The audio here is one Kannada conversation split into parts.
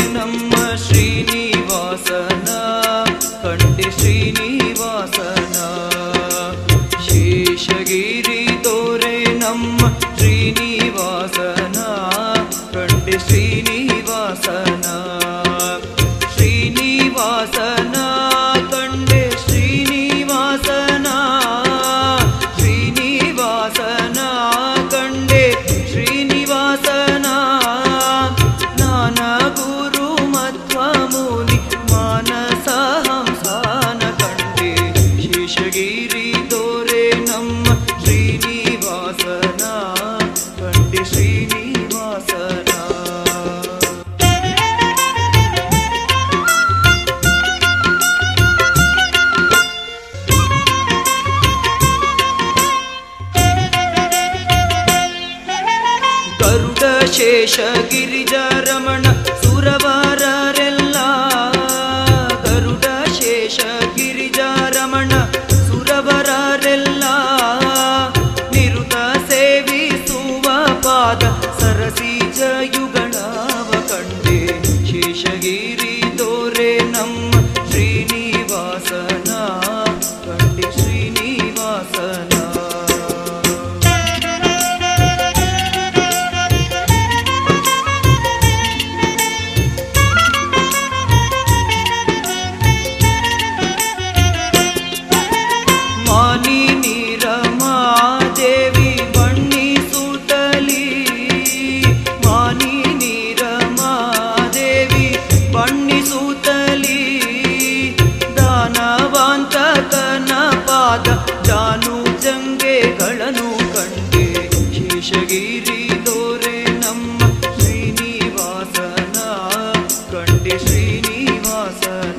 ನಮ್ಮ ಶ್ರೀನಿವಾಸನ ಕಂಡೆ ಶ್ರೀನಿವಾಸನ ಶೇಷಗಿರಿ ತೋರೆ ನಮ್ಮ ಶ್ರೀನಿವಾಸನ ಕಂಡೆ ಶ್ರೀನಿವಾಸನ ಶ್ರೀನಿವಾಸನ ಕಂಡೆ ಶ್ರೀನಿವಾಸನ ಶ್ರೀನಿವಾಸನ ಕಂಡೆ ಶ್ರೀನಿವಾಸನ ನಾನ ಗುರು ಮಧ್ವ ಮುನಿ ಮಾನಸ ಹಂಸಾನ ಕಂಡೆ ಶೇಷಗಿರಿ ತೋರೆ ನಮ್ಮ ಶ್ರೀನಿವಾಸನ ಕಂಡೆ ಶ್ರೀನಿವಾಸನ ಗರುಡ ಶೇಷ ಗಿರಿಜಾರಮಣ ಸುರವರರೆಲ್ಲ ಗರುಡ ಶೇಷ ಗಿರಿಜಾರಮಣ ಸುರವರರೆಲ್ಲ ನಿರುತ ಸೇವಿಸುವ ಪಾದ ಸರಸಿಜ ಯುಗಳವ ಕಂಡೆ ಶೇಷಗಿರಿ ತೋರೆ ನಮ್ಮ ಶ್ರೀನಿವಾಸನ ಕಂಡೆ ಶ್ರೀನಿವಾಸನ ಮಾನಿ ನೀರಮಾದೇವಿ ಬಣ್ಣಿಸುತ್ತಲಿ ಮಾನಿ ನೀರಮಾದೇವಿ ಬಣ್ಣಿಸುತ್ತಲಿ ದಾನವಾಂತಕನ ಪಾದ ಜಾನು ಜಂಗೆಗಳನ್ನು ಕಂಡೆ ಶೇಷಗಿರಿ ದೋರೆ ನಮ್ಮ ಶ್ರೀನಿವಾಸನ ಕಂಡೆ ಶ್ರೀನಿವಾಸನ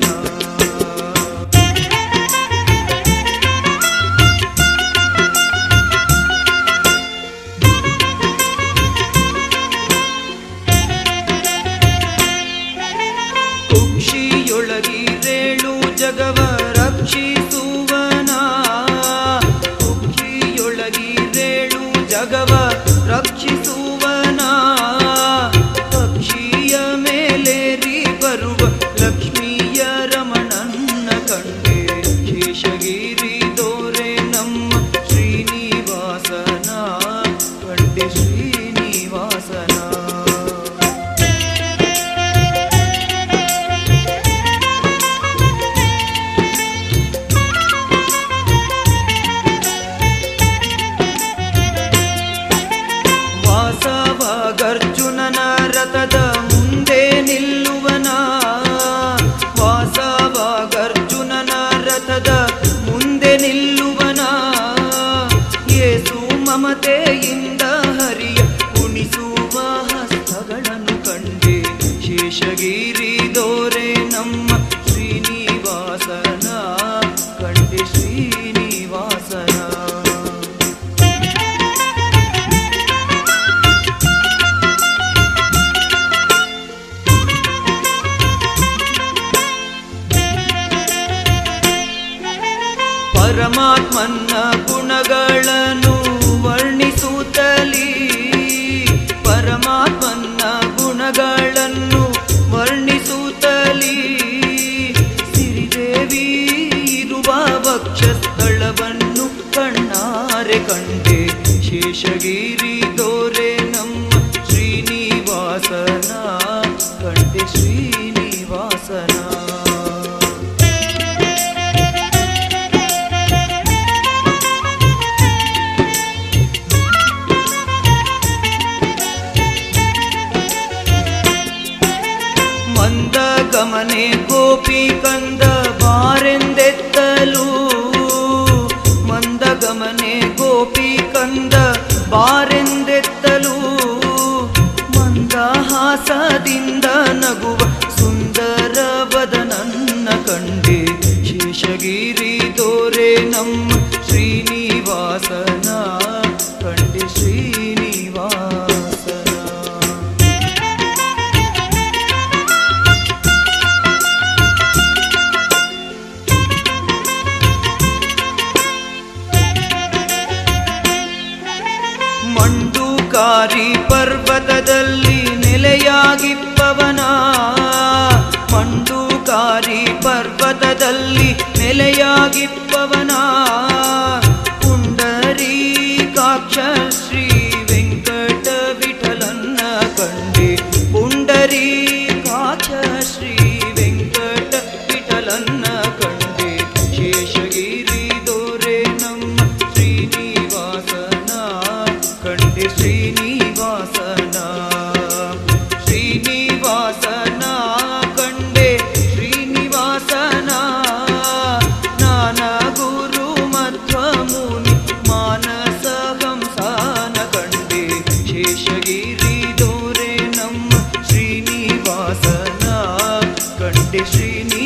ಕುಕ್ಷಿಯೊಳಗಿರೇಳು ಜಗವ ರಕ್ಷಿಸುವನ ಕುಕ್ಷಿಯೊಳಗಿರೇಳು ಜಗವ ರಕ್ಷಿಸುವನ ಪಕ್ಷಿಯ ಮೇಲೇರಿ ಬರುವ ಲಕ್ಷ್ಮಿಯ ರಮಣನ್ನ ಕಂಡೆ ಶೇಷಗಿರಿ ದೋರೆ ನಮ್ಮ ಶ್ರೀನಿವಾಸನ ಕಂಡೆ ಶ್ರೀನಿವಾಸನ ವಾಸವಾಗರ್ಜುನನ ರಥದ ಮುಂದೆ ನಿಲ್ಲುವನ ವಾಸವಾಗರ್ಜುನನ ರಥದ ಮುಂದೆ ನಿಲ್ಲುವನ ಯೇಸು ಮಮತೆಯಿಂದ ಹರಿಯ ಉಣಿಸುವ ಹಸ್ತಗಳನ್ನು ಕಂಡೆ ಶೇಷಗಿರಿ ದೋರೆ ನಮ್ಮ ಶ್ರೀನಿವಾಸನ ಕಂಡೆ ಶ್ರೀನಿವಾಸನ ಪರಮಾತ್ಮನ ಗುಣಗಳನ್ನು ವರ್ಣಿಸುತ್ತಲಿ ಪರಮಾತ್ಮನ ಗುಣಗಳನ್ನು ವರ್ಣಿಸುತ್ತಲಿ ಸಿರಿದೇವಿ ಇರುವ ವಕ್ಷಸ್ಥಳವನ್ನು ಕಣ್ಣಾರೆ ಕಂಡೆ ಶೇಷಗಿರಿ ದೋರೆ ನಮ್ಮ ಶ್ರೀನಿವಾಸನ ಕಂಡೆ ಶ್ರೀನಿವಾಸನ ಮಂದ ಗಮನೆ ಗೋಪಿ ಕಂದ ಬಾರೆಂದೆತ್ತಲು ಮಂದ ಗಮನೆ ಗೋಪಿ ಕಂದ ಬಾರೆಂದೆತ್ತಲು ಮಂದಹಾಸದಿಂದ ನಗುವ ಸುಂದರ ಬದನನ್ನ ಕಂಡೆ ಶೇಷಗಿರಿ ದೋರೆ ನಮ್ಮ ಶ್ರೀನಿವಾಸನ ಕಂಡೆ ಶ್ರೀನಿವಾಸನ ಮಂಡುಕಾರಿ ಪರ್ವತದಲ್ಲಿ ನೆಲೆಯಾಗಿಪ್ಪವನ ಲೋಕದಲ್ಲಿ ನೆಲೆಯಾಗಿಪ್ಪವನ ಪುಂಡರೀಕಾಕ್ಷ ಶ್ರೀ ವೆಂಕಟ ವಿಠಲನ್ನ ಕಂಡೆ ಪುಂಡರೀಕಾಕ್ಷ ಶ್ರೀ ವೆಂಕಟ ವಿಠಲನ್ನ ಕಂಡೆ ಶೇಷಗಿರಿ ದೊರೆ ನಮ್ಮ ಶ್ರೀನಿವಾಸನ ಕಂಡೆ ಶ್ರೀನಿವಾಸನ ಶ್ರೀನಿವಾಸನ ಕಂಡೆ ಶ್ರೀನಿವಾಸನ ನಾನ ಗುರು ಮಧ್ವ ಮುನಿ ಮಾನಸ ಹಂಸಾನ ಕಂಡೆ ಶೇಷಗಿರಿ ದೋರೆ ನಮ್ಮ ಶ್ರೀನಿವಾಸನ ಕಂಡೆ ಶ್ರೀನಿ